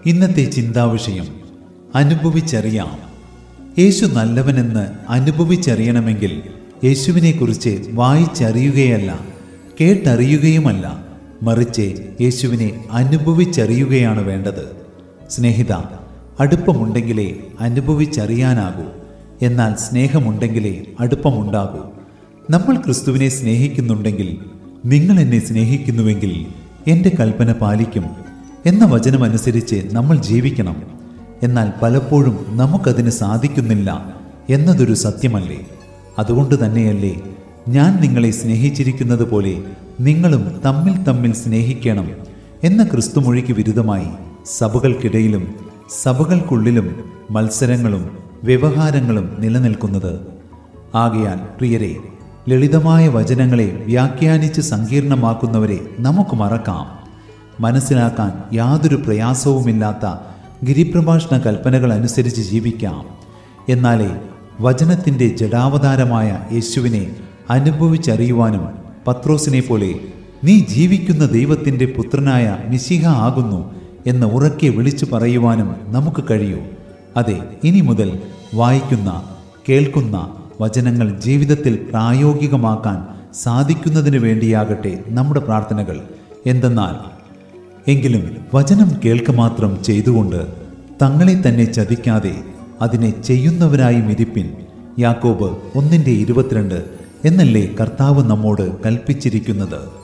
ഇന്നത്തെ ചിന്താവിഷയം അനുഭവിച്ചറിയാം യേശു നല്ലവനെന്ന് അനുഭവിച്ചറിയണമെങ്കിൽ യേശുവിനെക്കുറിച്ച് വായിച്ചറിയുകയല്ല കേട്ടറിയുകയുമല്ല മറിച്ച് യേശുവിനെ അനുഭവിച്ചറിയുകയാണ് വേണ്ടത് സ്നേഹിത അടുപ്പമുണ്ടെങ്കിലേ അനുഭവിച്ചറിയാനാകൂ എന്നാൽ സ്നേഹമുണ്ടെങ്കിലേ അടുപ്പമുണ്ടാകൂ നമ്മൾ ക്രിസ്തുവിനെ സ്നേഹിക്കുന്നുണ്ടെങ്കിൽ നിങ്ങൾ എന്നെ സ്നേഹിക്കുന്നുവെങ്കിൽ എൻ്റെ കൽപ്പന പാലിക്കും എന്ന വചനമനുസരിച്ച് നമ്മൾ ജീവിക്കണം എന്നാൽ പലപ്പോഴും നമുക്കതിന് സാധിക്കുന്നില്ല എന്നതൊരു സത്യമല്ലേ അതുകൊണ്ട് തന്നെയല്ലേ ഞാൻ നിങ്ങളെ സ്നേഹിച്ചിരിക്കുന്നത് പോലെ നിങ്ങളും തമ്മിൽ തമ്മിൽ സ്നേഹിക്കണം എന്ന ക്രിസ്തുമൊഴിക്ക് വിരുദ്ധമായി സഭകൾക്കിടയിലും സഭകൾക്കുള്ളിലും മത്സരങ്ങളും വ്യവഹാരങ്ങളും നിലനിൽക്കുന്നത് ആകയാൽ പ്രിയരെ ലളിതമായ വചനങ്ങളെ വ്യാഖ്യാനിച്ച് സങ്കീർണമാക്കുന്നവരെ നമുക്ക് മറക്കാം മനസ്സിലാക്കാൻ യാതൊരു പ്രയാസവുമില്ലാത്ത ഗിരിപ്രഭാഷണ കൽപ്പനകൾ അനുസരിച്ച് ജീവിക്കാം എന്നാലേ വചനത്തിൻ്റെ ജഡാവതാരമായ യേശുവിനെ അനുഭവിച്ചറിയുവാനും പത്രോസിനെ പോലെ നീ ജീവിക്കുന്ന ദൈവത്തിൻ്റെ പുത്രനായ മിശിഹ ആകുന്നു എന്ന് ഉറക്കെ വിളിച്ചു പറയുവാനും നമുക്ക് കഴിയൂ അതെ ഇനി മുതൽ വായിക്കുന്ന കേൾക്കുന്ന വചനങ്ങൾ ജീവിതത്തിൽ പ്രായോഗികമാക്കാൻ സാധിക്കുന്നതിന് വേണ്ടിയാകട്ടെ നമ്മുടെ പ്രാർത്ഥനകൾ എന്തെന്നാൽ എങ്കിലും വചനം കേൾക്ക മാത്രം ചെയ്തുകൊണ്ട് തങ്ങളെ തന്നെ ചതിക്കാതെ അതിനെ ചെയ്യുന്നവരായി മിരിപ്പിൻ യാക്കോബ് ഒന്നിൻ്റെ ഇരുപത്തിരണ്ട് എന്നല്ലേ കർത്താവ് നമ്മോട് കൽപ്പിച്ചിരിക്കുന്നത്